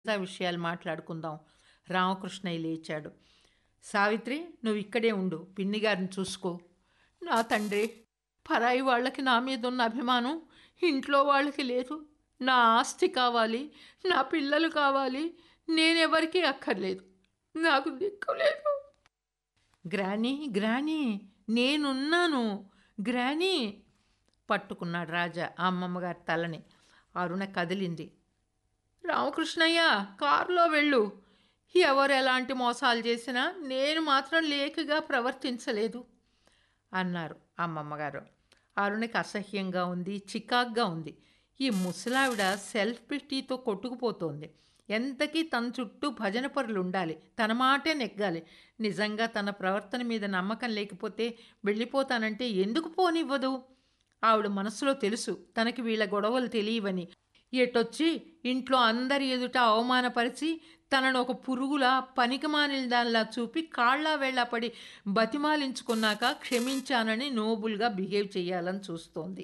మిగతా విషయాలు మాట్లాడుకుందాం రామకృష్ణయ్య లేచాడు సావిత్రి నువ్వు ఇక్కడే ఉండు పిన్ని గారిని చూసుకో నా తండ్రి పరాయి వాళ్ళకి నా మీద ఉన్న అభిమానం ఇంట్లో వాళ్ళకి లేదు నా ఆస్తి కావాలి నా పిల్లలు కావాలి నేనెవరికీ అక్కర్లేదు నాకు దిక్కు లేదు గ్రానీ గ్రానీ నేనున్నాను గ్రానీ పట్టుకున్నాడు రాజా ఆ అమ్మమ్మగారి తలని అరుణ కదిలింది రామకృష్ణయ్య కారులో వెళ్ళు ఎవరు ఎలాంటి మోసాలు చేసినా నేను మాత్రం లేఖగా ప్రవర్తించలేదు అన్నారు అమ్మమ్మగారు అరుణకి అసహ్యంగా ఉంది చికాగ్గా ఉంది ఈ ముసలావిడ సెల్ఫ్ పిటీతో కొట్టుకుపోతోంది ఎంతకీ తన చుట్టూ భజన పరులు ఉండాలి తన మాటే నెగ్గాలి నిజంగా తన ప్రవర్తన మీద నమ్మకం లేకపోతే వెళ్ళిపోతానంటే ఎందుకు పోనివ్వదు ఆవిడ మనసులో తెలుసు తనకి వీళ్ళ గొడవలు తెలియవని ఎటొచ్చి ఇంట్లో అందరి ఎదుట అవమానపరిచి తనను ఒక పురుగులా పనికిమాలిన దానిలా చూపి కాళ్ళ వేళ్ళ పడి బతిమాలించుకున్నాక క్షమించానని నోబుల్గా బిహేవ్ చేయాలని చూస్తోంది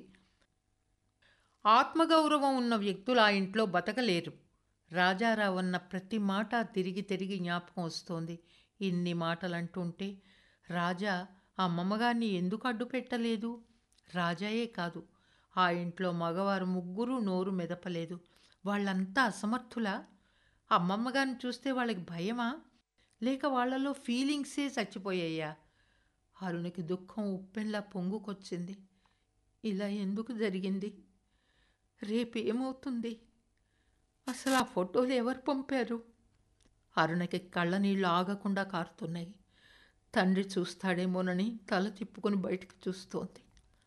ఆత్మగౌరవం ఉన్న వ్యక్తులు ఆ ఇంట్లో బతకలేరు రాజారావు అన్న ప్రతి మాట తిరిగి తిరిగి జ్ఞాపకం వస్తోంది ఇన్ని మాటలు అంటుంటే రాజా ఆ అమ్మమ్మగారిని ఎందుకు అడ్డు పెట్టలేదు రాజాయే కాదు ఆ ఇంట్లో మగవారు ముగ్గురు నోరు మెదపలేదు వాళ్ళంతా అసమర్థులా అమ్మమ్మగారిని చూస్తే వాళ్ళకి భయమా లేక వాళ్ళలో ఫీలింగ్సే చచ్చిపోయాయా అరుణికి దుఃఖం ఉప్పెన్లా పొంగుకొచ్చింది ఇలా ఎందుకు జరిగింది రేపు ఏమవుతుంది అసలు ఆ ఫోటోలు ఎవరు పంపారు అరుణకి కళ్ళ నీళ్ళు ఆగకుండా కారుతున్నాయి తండ్రి చూస్తాడేమోనని తల తిప్పుకొని బయటకు చూస్తోంది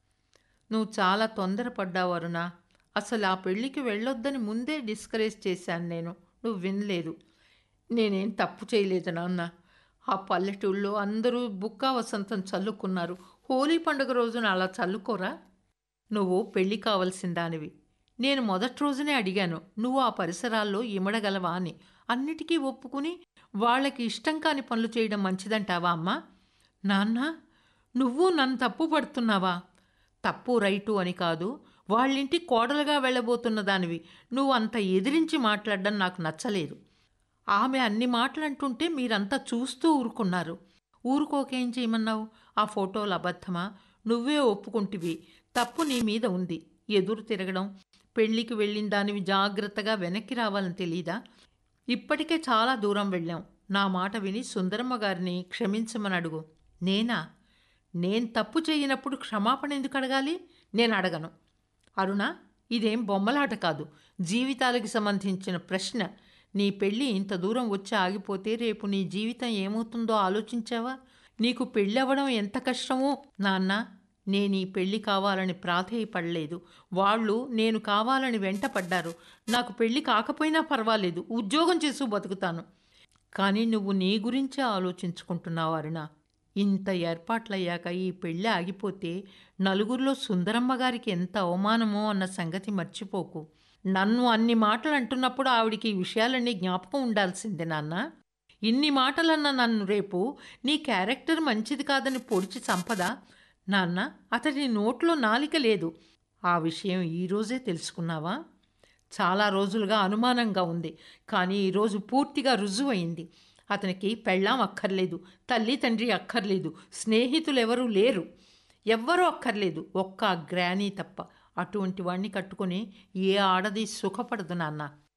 నువ్వు చాలా తొందరపడ్డావు అరుణ అసలు ఆ పెళ్ళికి వెళ్ళొద్దని ముందే డిస్కరేజ్ చేశాను నేను నువ్వు వినలేదు నేనేం తప్పు చేయలేదు నాన్న ఆ పల్లెటూళ్ళలో అందరూ బుక్కా వసంతం చల్లుకున్నారు హోలీ పండుగ రోజున అలా చల్లుకోరా నువ్వు పెళ్ళి కావలసిన దానివి నేను మొదటి రోజునే అడిగాను నువ్వు ఆ పరిసరాల్లో ఇమడగలవా అని అన్నిటికీ ఒప్పుకుని వాళ్ళకి ఇష్టం కాని పనులు చేయడం మంచిదంటావా అమ్మా నాన్న నువ్వు నన్ను తప్పు పడుతున్నావా తప్పు రైటు అని కాదు వాళ్ళింటి కోడలుగా వెళ్ళబోతున్న దానివి నువ్వు అంత ఎదిరించి మాట్లాడడం నాకు నచ్చలేదు ఆమె అన్ని మాటలు అంటుంటే మీరంతా చూస్తూ ఊరుకున్నారు ఊరుకోకేం చేయమన్నావు ఆ ఫోటోలు అబద్ధమా నువ్వే ఒప్పుకుంటివి తప్పు నీ మీద ఉంది ఎదురు తిరగడం పెళ్ళికి వెళ్ళిన దానివి జాగ్రత్తగా వెనక్కి రావాలని తెలీదా ఇప్పటికే చాలా దూరం వెళ్ళాం నా మాట విని సుందరమ్మ గారిని క్షమించమని అడుగు నేనా నేను తప్పు చేయనప్పుడు క్షమాపణ ఎందుకు అడగాలి నేను అడగను అరుణ ఇదేం బొమ్మలాట కాదు జీవితాలకు సంబంధించిన ప్రశ్న నీ పెళ్ళి ఇంత దూరం వచ్చి ఆగిపోతే రేపు నీ జీవితం ఏమవుతుందో ఆలోచించావా నీకు పెళ్ళవడం ఎంత కష్టమో నాన్న నేను ఈ పెళ్ళి కావాలని ప్రాధేయపడలేదు వాళ్ళు నేను కావాలని వెంటపడ్డారు నాకు పెళ్ళి కాకపోయినా పర్వాలేదు ఉద్యోగం చేస్తూ బతుకుతాను కానీ నువ్వు నీ గురించే ఆలోచించుకుంటున్నావు అరుణ ఇంత ఏర్పాట్లయ్యాక ఈ పెళ్ళి ఆగిపోతే నలుగురిలో సుందరమ్మ గారికి ఎంత అవమానమో అన్న సంగతి మర్చిపోకు నన్ను అన్ని మాటలు అంటున్నప్పుడు ఆవిడికి ఈ విషయాలన్నీ జ్ఞాపకం ఉండాల్సిందే నాన్న ఇన్ని మాటలన్న నన్ను రేపు నీ క్యారెక్టర్ మంచిది కాదని పొడిచి చంపదా నాన్న అతడి నోట్లో నాలిక లేదు ఆ విషయం ఈరోజే తెలుసుకున్నావా చాలా రోజులుగా అనుమానంగా ఉంది కానీ ఈరోజు పూర్తిగా రుజువైంది అతనికి పెళ్ళాం అక్కర్లేదు తల్లి తండ్రి అక్కర్లేదు స్నేహితులు ఎవరూ లేరు ఎవ్వరూ అక్కర్లేదు ఒక్క గ్రానీ తప్ప అటువంటి వాణ్ణి కట్టుకొని ఏ ఆడది సుఖపడదు నాన్న